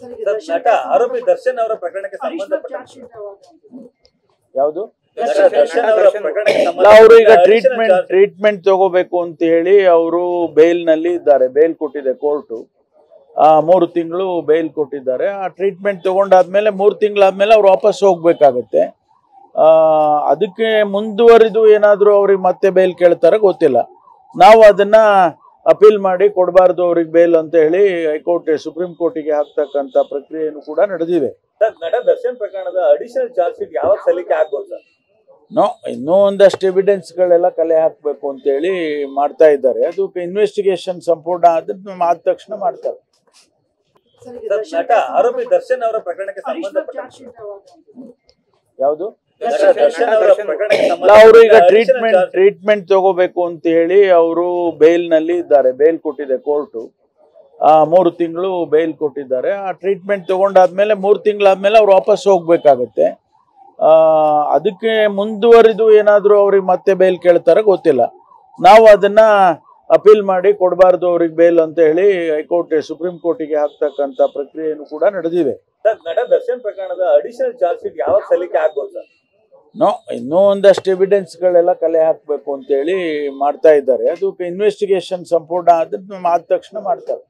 sir, ನಟ ಆರೋಪಿ ದರ್ಶನ್ ಅವರ ಪ್ರಕರಣಕ್ಕೆ ಸಂಬಂಧಪಟ್ಟ ಯಾವುದು ದರ್ಶನ್ ದರ್ಶನ್ ಅವರ ಪ್ರಕರಣಕ್ಕೆ ಅಲ್ಲ ಅವರು ಈಗ ಸಂಬಂಧಪಟ್ಟ ಟ್ರೀಟ್ಮೆಂಟ್ additional charge- ಟ್ರೀಟ್ಮೆಂಟ್ ತಗೋಬೇಕು ಅಂತ ಹೇಳಿ ಅವರು ಬೇಲ್ ನಲ್ಲಿ ಇದ್ದಾರೆ ಬೇಲ್ ಕೊಟ್ಟಿದೆ ಕೋರ್ಟು ಮೂರು ತಿಂಗಳು ಬೇಲ್ ಕೊಟ್ಟಿದ್ದಾರೆ ಆ ಟ್ರೀಟ್ಮೆಂಟ್ ತಗೊಂಡಾದ್ಮೇಲೆ ಮೂರು ತಿಂಗಳಾದ್ಮೇಲೆ ಅವ್ರು ವಾಪಸ್ ಹೋಗ್ಬೇಕಾಗತ್ತೆ ಆ, ಅದಕ್ಕೆ ಮುಂದುವರಿದು ಏನಾದರೂ ಅವ್ರಿಗೆ ಮತ್ತೆ ಬೇಲ್ ಕೇಳ್ತಾರೆ ಗೊತ್ತಿಲ್ಲ ನಾವು ಅದನ್ನ ಅಪೀಲ್ ಮಾಡಿ ಕೊಡಬಾರ್ದು ಅವ್ರಿಗೆ ಬೇಲ್ ಅಂತ ಹೇಳಿ ಹೈಕೋರ್ಟ್ ಸುಪ್ರೀಂ ಕೋರ್ಟಿಗೆ ಹಾಕ್ತಕ್ಕಂಥ ಪ್ರಕ್ರಿಯೆಯನ್ನು ಕೂಡ ನಡೆದಿದೆ ಸರ್, ನಟ ದರ್ಶನ್ ಪ್ರಕರಣದ ಅಡಿಷನಲ್ ಚಾರ್ಜ್ ಶೀಟ್ ಯಾವಾಗ ಸಲ್ಲಿಕೆ ಆಗ್ಬೋದು ಸರ್ ನೋ ಇನ್ನೂ ಒಂದಷ್ಟು ಎವಿಡೆನ್ಸ್ಗಳೆಲ್ಲ ಕಲೆ ಹಾಕಬೇಕು ಅಂತೇಳಿ ಮಾಡ್ತಾ ಇದ್ದಾರೆ ಅದಕ್ಕೆ ಇನ್ವೆಸ್ಟಿಗೇಷನ್ ಸಂಪೂರ್ಣ ಆದ ಆದ ತಕ್ಷಣ ಮಾಡ್ತಾರೆ ಸರ್, ನಟ ಆರೋಪಿ ದರ್ಶನ್ ಅವರ ಪ್ರಕರಣಕ್ಕೆ ಸಂಬಂಧಪಟ್ಟ ಯಾವುದು ದರ್ಶನ್ ದರ್ಶನ್ ಅವರ ಪ್ರಕರಣಕ್ಕೆ ಅಲ್ಲ ಅವರು ಈಗ ಸಂಬಂಧಪಟ್ಟ additional ಟ್ರೀಟ್ಮೆಂಟ್ charge- ಟ್ರೀಟ್ಮೆಂಟ್ ತಗೋಬೇಕು ಅಂತ ಹೇಳಿ ಅವರು ಬೇಲ್ ನಲ್ಲಿ ಇದ್ದಾರೆ ಬೇಲ್ ಕೊಟ್ಟಿದೆ ಕೋರ್ಟು ಮೂರು ತಿಂಗಳು ಬೇಲ್ ಕೊಟ್ಟಿದ್ದಾರೆ ಆ ಟ್ರೀಟ್ಮೆಂಟ್ ತಗೊಂಡಾದ್ಮೇಲೆ ಮೂರು ತಿಂಗಳಾದ್ಮೇಲೆ ಅವ್ರು ವಾಪಸ್ ಹೋಗ್ಬೇಕಾಗತ್ತೆ ಆ, ಅದಕ್ಕೆ ಮುಂದುವರಿದು ಏನಾದರೂ ಅವ್ರಿಗೆ ಮತ್ತೆ ಬೇಲ್ ಕೇಳ್ತಾರೆ ಗೊತ್ತಿಲ್ಲ ನಾವು ಅದನ್ನ ಅಪೀಲ್ ಮಾಡಿ ಕೊಡಬಾರ್ದು ಅವ್ರಿಗೆ ಬೇಲ್ ಅಂತ ಹೇಳಿ ಹೈಕೋರ್ಟ್ ಸುಪ್ರೀಂ ಕೋರ್ಟಿಗೆ ಹಾಕ್ತಕ್ಕಂಥ ಪ್ರಕ್ರಿಯೆಯನ್ನು ಕೂಡ ನಡೆದಿದೆ ಸರ್, ನಟ ದರ್ಶನ್ ಪ್ರಕರಣದ ಅಡಿಷನಲ್ ಚಾರ್ಜ್ ಶೀಟ್ ಯಾವಾಗ ಸಲ್ಲಿಕೆ ಆಗ್ಬೋದು ಸರ್ ನೋ ಇನ್ನೂ ಒಂದಷ್ಟು ಎವಿಡೆನ್ಸ್ಗಳೆಲ್ಲ ಕಲೆ ಹಾಕಬೇಕು ಅಂತೇಳಿ ಮಾಡ್ತಾ ಇದ್ದಾರೆ ಅದಕ್ಕೆ ಇನ್ವೆಸ್ಟಿಗೇಷನ್ ಸಂಪೂರ್ಣ ಆದ ಆದ ತಕ್ಷಣ ಮಾಡ್ತಾರೆ